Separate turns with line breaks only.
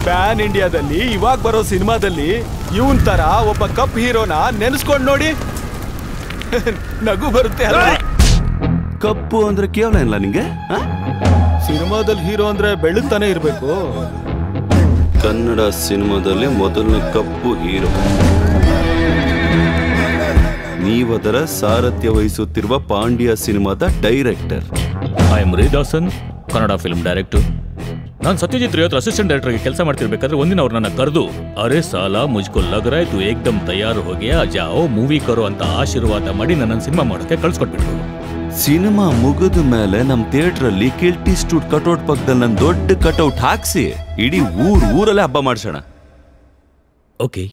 PAN ಇಂಡಿಯಾದಲ್ಲಿ ಇವಾಗ ಬರೋ ಸಿನಿಮಾದಲ್ಲಿ ಇವನ್ ತರ ಒಬ್ಬ ಕಪ್ ಹೀರೋನ ನೆನೆಸ್ಕೊಂಡ್ ನೋಡಿ ನಗು ಬರುತ್ತೆ ಅಲ್ಲ
ಕಪ್ಪು ಅಂದ್ರೆ ಕೇವಲ ಇಲ್ಲ ನಿಂಗೆ ಆ?
ಸಿನಿಮಾದಲ್ಲಿ ಹೀರೋ ಅಂದ್ರೆ ಬೆಳಗ್ತಾನೆ ಇರ್ಬೇಕು
ಕನ್ನಡ ಸಿನಿಮಾದಲ್ಲಿ ಮೊದಲನೇ ಕಪ್ಪು ಹೀರೋ ನೀವದರ ಸಾರಥ್ಯ ವಹಿಸುತ್ತಿರುವ ಪಾಂಡ್ಯ ಸಿನಿಮಾದ director
I am Redasan Kannada film director ನಾನು ಸತ್ಯಜಿತ್ ರೈ ಹತ್ರ ಅಸಿಸ್ಟೆಂಟ್ ಡೈರೆಕ್ಟರ್ಗೆ ಕೆಲಸ ಮಾಡ್ತಿರ್ಬೇಕಾದ್ರೆ ಒಂದಿನ ಅವ್ರು ನನ್ನ ಕರೆದು ಅರೆ ಸಾಲ ಮುಜ್ಕೊ ಲಗ್ ರहा है तू ಏಕ್ದಮ್ ತಯಾರು ಹೋಗಿ ಆ ಜಾओ ಮೂವಿ ಕರೋ ಅಂತ ಆಶೀರ್ವಾದ ಮಾಡಿ ನನ್ನ ಸಿನಿಮಾ ಮಾಡೋಕೆ ಕಳ್ಸ್ಕೊಟ್ಬಿಟ್ರು
ಸಿನಿಮಾ ಮುಗಿದ ಮೇಲೆ ನಮ್ ಥಿಯೇಟರ್ ಅಲ್ಲಿ ಕಿಲ್ಟಿ ಸ್ಟೂಡ್ ಕಟೌಟ್ ಪಕ್ಕದಲ್ಲಿ ನನ್ ದೊಡ್ಡ ಕಟೌಟ್ ಹಾಕ್ಸಿ ಇಡೀ ಊರ್ ಊರಲ್ಲೇ ಹಬ್ಬ ಮಾಡ್ಸೋಣ
ಓಕೆ